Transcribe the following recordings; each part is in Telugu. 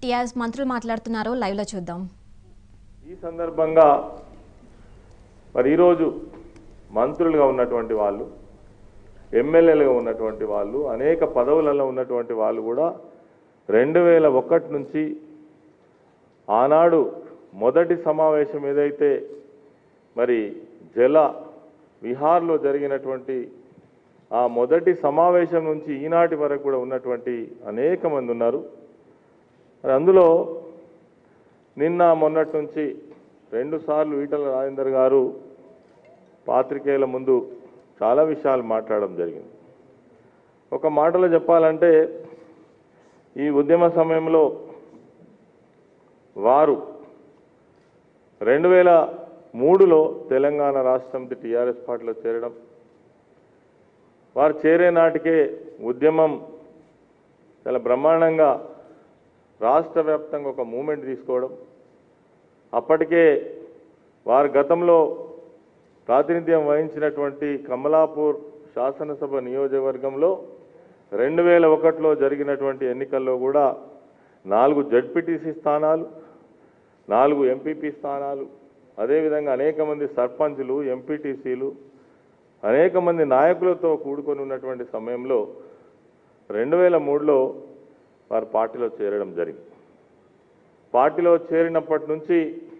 టీఆర్ఎస్ మంత్రులు మాట్లాడుతున్నారు లైవ్లో చూద్దాం ఈ సందర్భంగా మరి ఈరోజు మంత్రులుగా ఉన్నటువంటి వాళ్ళు ఎమ్మెల్యేలుగా ఉన్నటువంటి వాళ్ళు అనేక పదవులలో ఉన్నటువంటి వాళ్ళు కూడా రెండు వేల ఒకటి నుంచి ఆనాడు మొదటి సమావేశం ఏదైతే మరి జల విహార్లో జరిగినటువంటి ఆ మొదటి సమావేశం నుంచి ఈనాటి వరకు కూడా ఉన్నటువంటి అనేక మంది ఉన్నారు మరి అందులో నిన్న మొన్నటి నుంచి రెండుసార్లు ఈటల రాజేందర్ గారు పాత్రికేయుల ముందు చాలా విషయాలు మాట్లాడడం జరిగింది ఒక మాటలో చెప్పాలంటే ఈ ఉద్యమ సమయంలో వారు రెండు వేల మూడులో తెలంగాణ రాష్ట్రంది టీఆర్ఎస్ పార్టీలో చేరడం వారు చేరే నాటికే ఉద్యమం చాలా బ్రహ్మాండంగా రాష్ట్ర వ్యాప్తంగా ఒక మూమెంట్ తీసుకోవడం అప్పటికే వారు గతంలో ప్రాతినిధ్యం వహించినటువంటి కమలాపూర్ శాసనసభ నియోజకవర్గంలో రెండు వేల ఒకటిలో జరిగినటువంటి ఎన్నికల్లో కూడా నాలుగు జడ్పీటీసీ స్థానాలు నాలుగు ఎంపీపీ స్థానాలు అదేవిధంగా అనేక మంది సర్పంచులు ఎంపీటీసీలు అనేక మంది నాయకులతో కూడుకొని ఉన్నటువంటి సమయంలో రెండు వేల మూడులో వారు పార్టీలో చేరడం జరిగింది పార్టీలో చేరినప్పటి నుంచి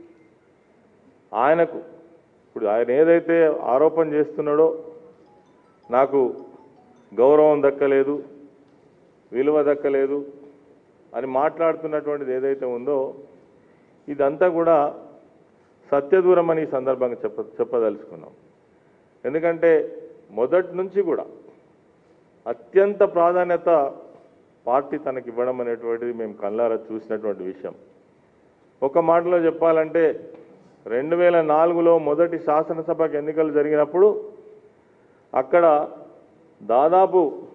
ఆయనకు ఇప్పుడు ఆయన ఏదైతే ఆరోపణ చేస్తున్నాడో నాకు గౌరవం దక్కలేదు విలువ దక్కలేదు అని మాట్లాడుతున్నటువంటిది ఏదైతే ఉందో ఇదంతా కూడా సత్యదూరం అని ఈ సందర్భంగా చెప్ప చెప్పదలుచుకున్నాం ఎందుకంటే మొదటి నుంచి కూడా అత్యంత ప్రాధాన్యత పార్టీ తనకి ఇవ్వడం అనేటువంటిది మేము కళ్ళారా చూసినటువంటి విషయం ఒక మాటలో చెప్పాలంటే రెండు వేల నాలుగులో మొదటి శాసనసభకు ఎన్నికలు జరిగినప్పుడు అక్కడ దాదాపు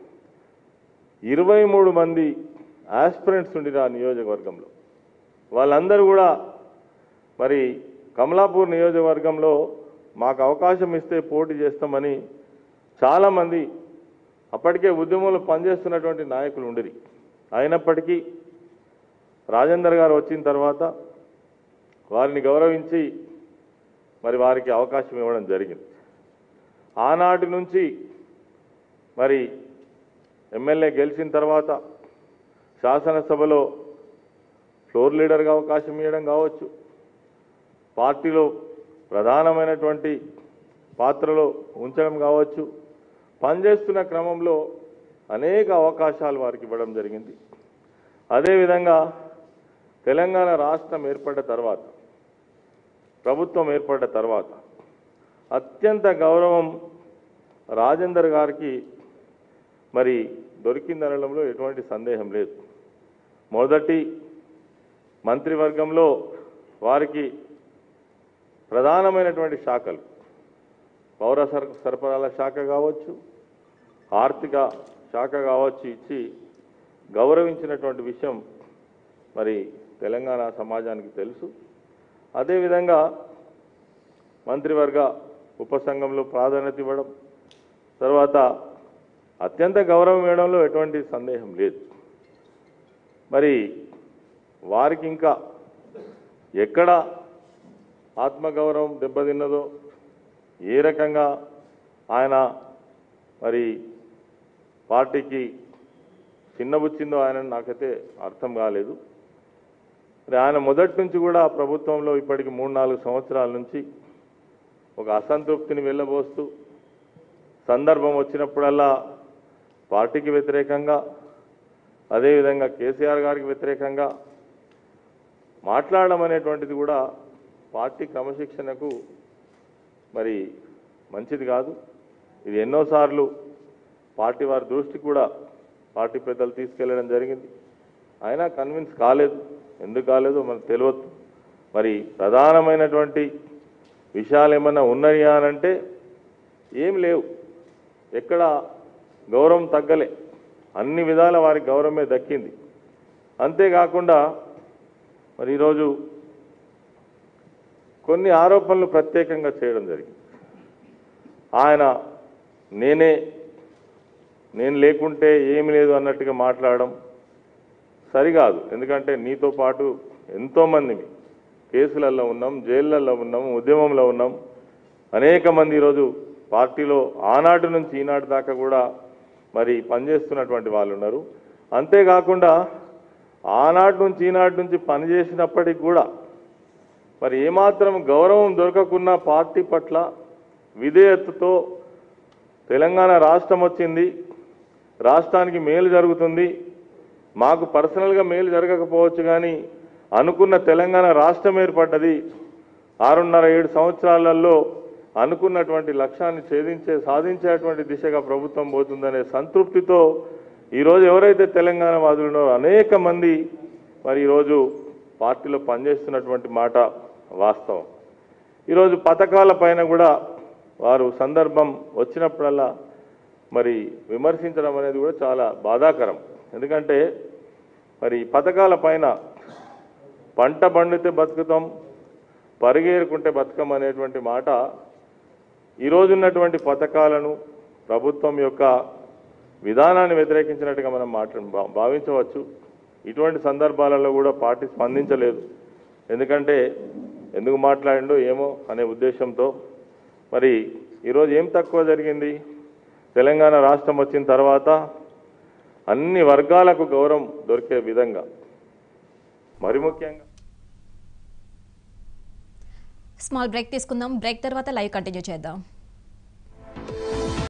ఇరవై మూడు మంది ఆస్పిరెంట్స్ ఉండిరు ఆ నియోజకవర్గంలో వాళ్ళందరూ కూడా మరి కమలాపూర్ నియోజకవర్గంలో మాకు అవకాశం ఇస్తే పోటీ చేస్తామని చాలామంది అప్పటికే ఉద్యమంలో పనిచేస్తున్నటువంటి నాయకులు ఉండిరి అయినప్పటికీ రాజేందర్ గారు వచ్చిన తర్వాత వారిని గౌరవించి మరి వారికి అవకాశం ఇవ్వడం జరిగింది ఆనాటి నుంచి మరి ఎమ్మెల్యే గెలిచిన తర్వాత శాసనసభలో ఫ్లోర్ లీడర్గా అవకాశం ఇవ్వడం కావచ్చు పార్టీలో ప్రధానమైనటువంటి పాత్రలో ఉంచడం కావచ్చు పనిచేస్తున్న క్రమంలో అనేక అవకాశాలు వారికి ఇవ్వడం జరిగింది అదేవిధంగా తెలంగాణ రాష్ట్రం ఏర్పడ్డ తర్వాత ప్రభుత్వం ఏర్పడ్డ తర్వాత అత్యంత గౌరవం రాజేందర్ గారికి మరి దొరికిందనడంలో ఎటువంటి సందేహం లేదు మొదటి మంత్రివర్గంలో వారికి ప్రధానమైనటువంటి శాఖలు పౌర సర సరఫరాల శాఖ కావచ్చు ఆర్థిక శాఖ కావచ్చు ఇచ్చి గౌరవించినటువంటి విషయం మరి తెలంగాణ సమాజానికి తెలుసు అదేవిధంగా మంత్రివర్గ ఉపసంఘంలో ప్రాధాన్యత ఇవ్వడం తర్వాత అత్యంత గౌరవం ఇవ్వడంలో ఎటువంటి సందేహం లేదు మరి వారికి ఇంకా ఎక్కడ ఆత్మగౌరవం దెబ్బతిన్నదో ఏ రకంగా ఆయన మరి పార్టీకి చిన్నబుచ్చిందో ఆయన నాకైతే అర్థం కాలేదు మరి ఆయన మొదటి నుంచి కూడా ప్రభుత్వంలో ఇప్పటికి మూడు నాలుగు సంవత్సరాల నుంచి ఒక అసంతృప్తిని వెళ్ళబోస్తూ సందర్భం వచ్చినప్పుడల్లా పార్టీకి వ్యతిరేకంగా అదేవిధంగా కేసీఆర్ గారికి వ్యతిరేకంగా మాట్లాడడం అనేటువంటిది కూడా పార్టీ క్రమశిక్షణకు మరి మంచిది కాదు ఇది ఎన్నోసార్లు పార్టీ వారి దృష్టికి కూడా పార్టీ పెద్దలు తీసుకెళ్లడం జరిగింది అయినా కన్విన్స్ కాలేదు ఎందుకు కాలేదో మనకు తెలియదు మరి ప్రధానమైనటువంటి విషయాలు ఏమన్నా ఉన్నాయా అనంటే ఏం లేవు ఎక్కడ గౌరవం తగ్గలే అన్ని విధాల వారికి గౌరవమే దక్కింది అంతేకాకుండా మరి ఈరోజు కొన్ని ఆరోపణలు ప్రత్యేకంగా చేయడం జరిగింది ఆయన నేనే నేను లేకుంటే ఏమి లేదు అన్నట్టుగా మాట్లాడడం సరికాదు ఎందుకంటే నీతో పాటు ఎంతోమంది కేసులలో ఉన్నాం జైళ్ళల్లో ఉన్నాం ఉద్యమంలో ఉన్నాం అనేక మంది ఈరోజు పార్టీలో ఆనాటి నుంచి ఈనాటి దాకా కూడా మరి పనిచేస్తున్నటువంటి వాళ్ళు ఉన్నారు అంతేకాకుండా ఆనాటి నుంచి ఈనాటి నుంచి పనిచేసినప్పటికి కూడా మరి ఏమాత్రం గౌరవం దొరకకున్న పార్టీ పట్ల విధేయతతో తెలంగాణ రాష్ట్రం వచ్చింది రాష్ట్రానికి మేలు జరుగుతుంది మాకు పర్సనల్గా మేలు జరగకపోవచ్చు కానీ అనుకున్న తెలంగాణ రాష్ట్రం ఏర్పడ్డది ఆరున్నర ఏడు సంవత్సరాలలో అనుకున్నటువంటి లక్ష్యాన్ని ఛేదించే సాధించేటువంటి దిశగా ప్రభుత్వం పోతుందనే సంతృప్తితో ఈరోజు ఎవరైతే తెలంగాణ వాదులు ఉన్నారో అనేక మంది మరి ఈరోజు పార్టీలో పనిచేస్తున్నటువంటి మాట వాస్తవం ఈరోజు పథకాల పైన కూడా వారు సందర్భం వచ్చినప్పుడల్లా మరి విమర్శించడం అనేది కూడా చాలా బాధాకరం ఎందుకంటే మరి పథకాల పైన పంట పండితే బతుకుతాం పరిగేరుకుంటే బతుకం అనేటువంటి మాట ఈరోజు ఉన్నటువంటి పథకాలను ప్రభుత్వం యొక్క విధానాన్ని వ్యతిరేకించినట్టుగా మనం మాట్లా భా- భావించవచ్చు ఇటువంటి సందర్భాలలో కూడా పార్టీ స్పందించలేదు ఎందుకంటే ఎందుకు మాట్లాడిండో ఏమో అనే ఉద్దేశంతో మరి ఈరోజు ఏం తక్కువ జరిగింది తెలంగాణ రాష్ట్రం వచ్చిన తర్వాత అన్ని వర్గాలకు గౌరవం దొరికే విధంగా మరి ముఖ్యంగా స్మాల్ బ్రేక్ తీసుకుందాం బ్రేక్ తర్వాత లైవ్ కంటిన్యూ చేద్దాం